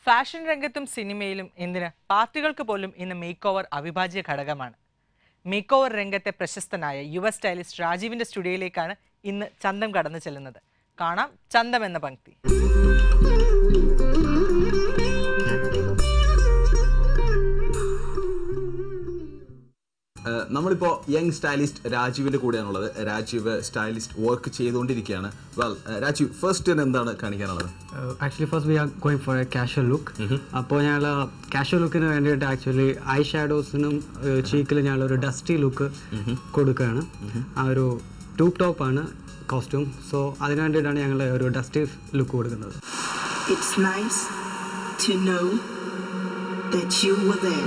Fashion രംഗത്തും സിനിമയിലും എന്തിന് പാർട്ടികൾക്ക് പോലും ഇന്ന് മേക്ക് ഓവർ അവിഭാജ്യ ഘടകമാണ് മേക്ക് ഓവർ രംഗത്തെ പ്രശസ്തനായ യുവ സ്റ്റൈലിസ്റ്റ് രാജീവിന്റെ സ്റ്റുഡിയോയിലേക്കാണ് ഇന്ന് ചന്തം കടന്നു ചെല്ലുന്നത് കാണാം ചന്തം എന്ന പങ്ക്തി ഏഹ് നമ്മളിപ്പോ യങ് സ്റ്റൈലിസ്റ്റ് രാജീവിന്റെ കൂടെയാണുള്ളത് രാജീവ് സ്റ്റൈലിസ്റ്റ് വർക്ക് ചെയ്തുകൊണ്ടിരിക്കുകയാണ് വെൽ രാജീവ് ഫസ്റ്റ് എന്താണ് കാണിക്കാനുള്ളത് actually first we are going for a casual look അപ്പോൾ ഞങ്ങൾ കാഷ്വൽ ലുക്കിന് വേണ്ടിയിട്ട് ആക്ച്വലി ഐ ഷാഡോസിനും ചീക്കിൽ ഞങ്ങൾ ഒരു ഡസ്റ്റി ലുക്ക് കൊടുക്കുകയാണ് ആ ഒരു ട്യൂബ് ടോപ്പാണ് കോസ്റ്റ്യൂം സോ അതിന് വേണ്ടിയിട്ടാണ് ഞങ്ങൾ ഒരു ഡസ്റ്റി ലുക്ക് കൊടുക്കുന്നത് It's nice to know that you were there.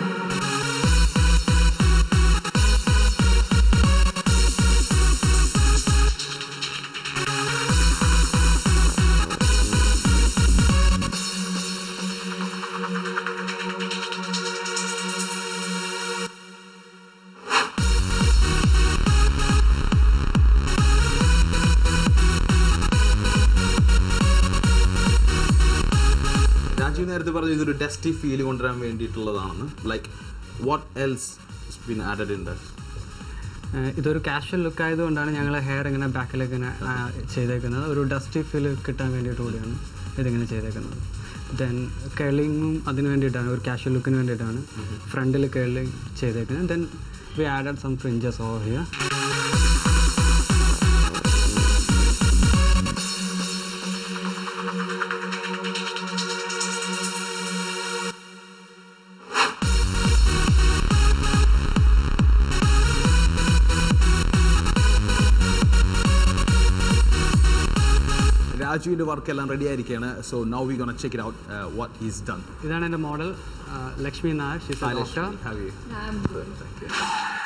Rajeev നേരത്തെ പറഞ്ഞു ഇതൊരു ഡസ്റ്റി ഫീൽ കൊണ്ടുവരാൻ വേണ്ടിയിട്ടുള്ളതാണെന്ന് like what else bin added in that ഏഹ് ഇതൊരു കാഷ്വൽ ലുക്ക് ആയതുകൊണ്ടാണ് ഞങ്ങൾ ഹെയർ ഇങ്ങനെ ബാക്കിലേക്ക് ഇങ്ങനെ ആ, ചെയ്തേക്കുന്നത് ഒരു ഡസ്റ്റി ഫീൽ കിട്ടാൻ വേണ്ടിയിട്ട് കൂടിയാണ് ഇതിങ്ങനെ ചെയ്തേക്കുന്നത് ദെൻ കേളിങ്ങും അതിന് വേണ്ടിയിട്ടാണ് ഒരു കാഷ്വൽ ലുക്കിന് വേണ്ടിയിട്ടാണ് ഫ്രണ്ടിൽ കേളിങ് ചെയ്തേക്കുന്നത് then we added some fringes over here രാജുവിന്റെ വർക്ക് എല്ലാം റെഡി ആയിരിക്കുകയാണ് so now we gonna check it out what he's done ഇതാണ് എൻ്റെ model Lakshmi Nair she's doctor have U